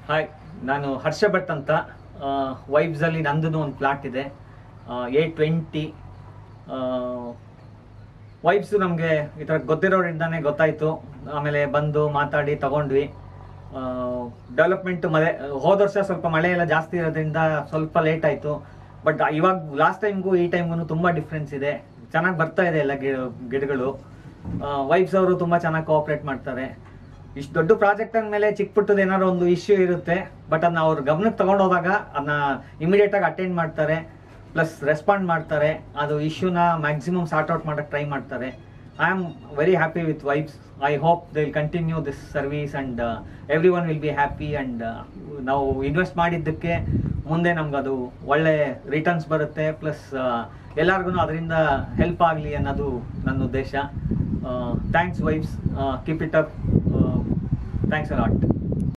hi ನಾನು ಹರ್ಷ ಭಟ್ ಅಂತ ವೈಬ್ಸಲ್ಲಿ ನಂದು ಒಂದು ಪ್ಲಾಟ್ ಇದೆ ಎ ಟ್ವೆಂಟಿ ವೈಬ್ಸ್ ನಮಗೆ ಈ ಥರ ಗೊತ್ತಿರೋರಿಂದಾನೇ ಗೊತ್ತಾಯಿತು ಆಮೇಲೆ ಬಂದು ಮಾತಾಡಿ ತಗೊಂಡ್ವಿ ಡೆವಲಪ್ಮೆಂಟ್ ಮಳೆ ಹೋದ ವರ್ಷ ಸ್ವಲ್ಪ ಮಳೆ ಎಲ್ಲ ಜಾಸ್ತಿ ಇರೋದ್ರಿಂದ ಸ್ವಲ್ಪ ಲೇಟ್ ಆಯಿತು ಬಟ್ ಇವಾಗ ಲಾಸ್ಟ್ ಟೈಮ್ಗೂ ಈ ಟೈಮ್ಗೂ ತುಂಬ ಡಿಫ್ರೆನ್ಸ್ ಇದೆ ಚೆನ್ನಾಗಿ ಬರ್ತಾ ಇದೆ ಎಲ್ಲ ಗಿ ಗಿಡಗಳು ವೈಬ್ಸ್ ಅವರು ತುಂಬ ಚೆನ್ನಾಗಿ ಕೋಆಪ್ರೇಟ್ ಮಾಡ್ತಾರೆ ಇಷ್ಟು ದೊಡ್ಡ ಪ್ರಾಜೆಕ್ಟ್ ಅಂದಮೇಲೆ ಚಿಕ್ಕ ಪುಟ್ಟದ ಏನಾದ್ರು ಒಂದು ಇಶ್ಯೂ ಇರುತ್ತೆ ಬಟ್ ಅದನ್ನ ಅವ್ರ ಗಮನಕ್ಕೆ ತಗೊಂಡು ಹೋದಾಗ ಅದನ್ನ ಇಮಿಡಿಯೇಟ್ ಆಗಿ ಅಟೆಂಡ್ ಮಾಡ್ತಾರೆ ಪ್ಲಸ್ ರೆಸ್ಪಾಂಡ್ ಮಾಡ್ತಾರೆ ಅದು ಇಶ್ಯೂನ ಮ್ಯಾಕ್ಸಿಮಮ್ ಸಾರ್ಟ್ ಔಟ್ ಮಾಡಕ್ಕೆ ಟ್ರೈ ಮಾಡ್ತಾರೆ I am very happy with Vibes I hope they will continue this service and every one will be happy and ನಾವು ಇನ್ವೆಸ್ಟ್ ಮಾಡಿದ್ದಕ್ಕೆ ಮುಂದೆ ನಮ್ಗೆ ಅದು ಒಳ್ಳೆ ರಿಟರ್ನ್ಸ್ ಬರುತ್ತೆ ಪ್ಲಸ್ ಎಲ್ಲರಿಗೂ ಅದರಿಂದ ಹೆಲ್ಪ್ ಆಗಲಿ ಅನ್ನೋದು ನನ್ನ ಉದ್ದೇಶ thanks Vibes keep it up thanks a lot